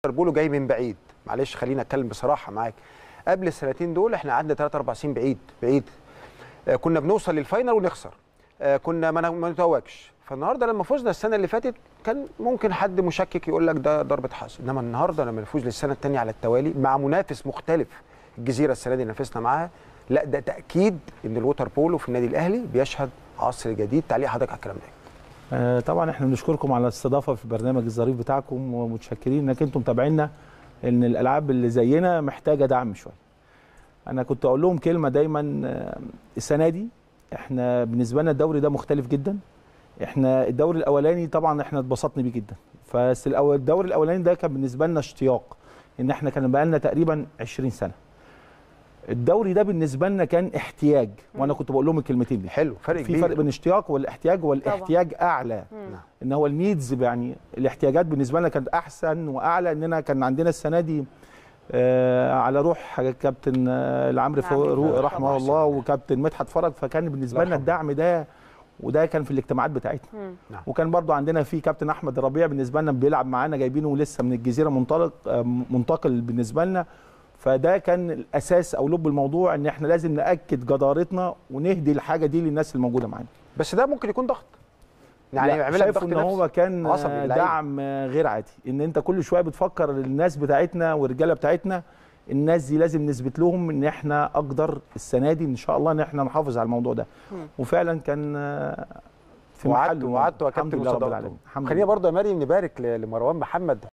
بولو جاي من بعيد معلش خلينا اتكلم بصراحه معاك قبل السنتين دول احنا قعدنا 3 4 سنين بعيد بعيد آه، كنا بنوصل للفاينل ونخسر آه، كنا ما ما نتوجش فالنهارده لما فزنا السنه اللي فاتت كان ممكن حد مشكك يقول لك ده ضربه حظ انما النهارده لما نفوز للسنه الثانيه على التوالي مع منافس مختلف الجزيره السنه دي نافسنا معاها لا ده تاكيد ان الووتر بولو في النادي الاهلي بيشهد عصر جديد تعليق حضرتك على الكلام ده آه، طبعا احنا بنشكركم على الاستضافه في البرنامج الظريف بتاعكم ومتشكرين انك انتم متابعينا ان الالعاب اللي زينا محتاجه دعم شويه. انا كنت اقول لهم كلمه دايما آه، السنه دي احنا بالنسبه لنا الدوري ده مختلف جدا. احنا الدوري الاولاني طبعا احنا اتبسطنا بيه جدا. بس الأول- الدوري الاولاني ده كان بالنسبه لنا اشتياق ان احنا كان بقى لنا تقريبا 20 سنه. الدوري ده بالنسبه لنا كان احتياج وانا كنت بقول لهم الكلمتين دي. حلو فرق في كبير فرق بين اشتياق والاحتياج والاحتياج اعلى نعم. ان هو النيدز يعني الاحتياجات بالنسبه لنا كانت احسن واعلى اننا كان عندنا السنه دي آه على روح كابتن آه، العمرو نعم. فاروق الله رحمه يرحمه. الله وكابتن مدحت فرج فكان بالنسبه الله لنا يرحمه. الدعم ده وده كان في الاجتماعات بتاعتنا مم. نعم. وكان برضو عندنا في كابتن احمد الربيع بالنسبه لنا بيلعب معانا جايبينه لسه من الجزيره منطلق آه، منتقل بالنسبه لنا فده كان الاساس او لب الموضوع ان احنا لازم ناكد جدارتنا ونهدي الحاجه دي للناس الموجوده معانا بس ده ممكن يكون ضغط يعني لا، يعملها شايف بضغط ان هو نفسي. كان عصبي آه، اللعيبة. دعم آه، غير عادي ان انت كل شويه بتفكر الناس بتاعتنا والرجاله بتاعتنا الناس دي لازم نثبت لهم ان احنا اقدر السنه دي ان شاء الله ان احنا نحافظ على الموضوع ده مم. وفعلا كان آه، في وعدت محله وعدت يا الحمد كابتن لله رب وصدقت العالمين الحمد خلينا لله برضه يا مريم نبارك ل- لمروان محمد